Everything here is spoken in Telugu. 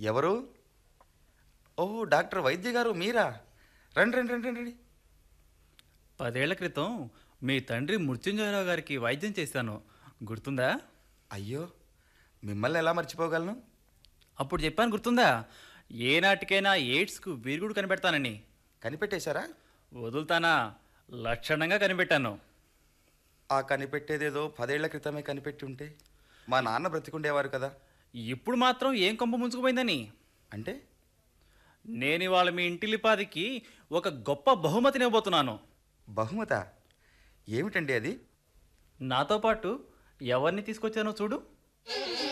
ఎవరు ఓ డాక్టర్ వైద్య గారు మీరా రండి రండి రండి రండి పదేళ్ల క్రితం మీ తండ్రి మృత్యుంజయరావు గారికి వైద్యం చేశాను గుర్తుందా అయ్యో మిమ్మల్ని ఎలా మర్చిపోగలను అప్పుడు చెప్పాను గుర్తుందా ఏనాటికైనా ఎయిడ్స్కు విరుగుడు కనిపెడతానని కనిపెట్టేశారా వదులుతానా లక్షణంగా కనిపెట్టాను ఆ కనిపెట్టేదేదో పదేళ్ల క్రితమే కనిపెట్టి ఉంటే మా నాన్న బ్రతికుండేవారు కదా ఇప్పుడు మాత్రం ఏం కొంప ముంచుకుపోయిందని అంటే నేను ఇవాళ మీ ఇంటిలిపాదికి ఒక గొప్ప బహుమతిని ఇవ్వబోతున్నాను బహుమత ఏమిటండి అది నాతో పాటు ఎవరిని తీసుకొచ్చానో చూడు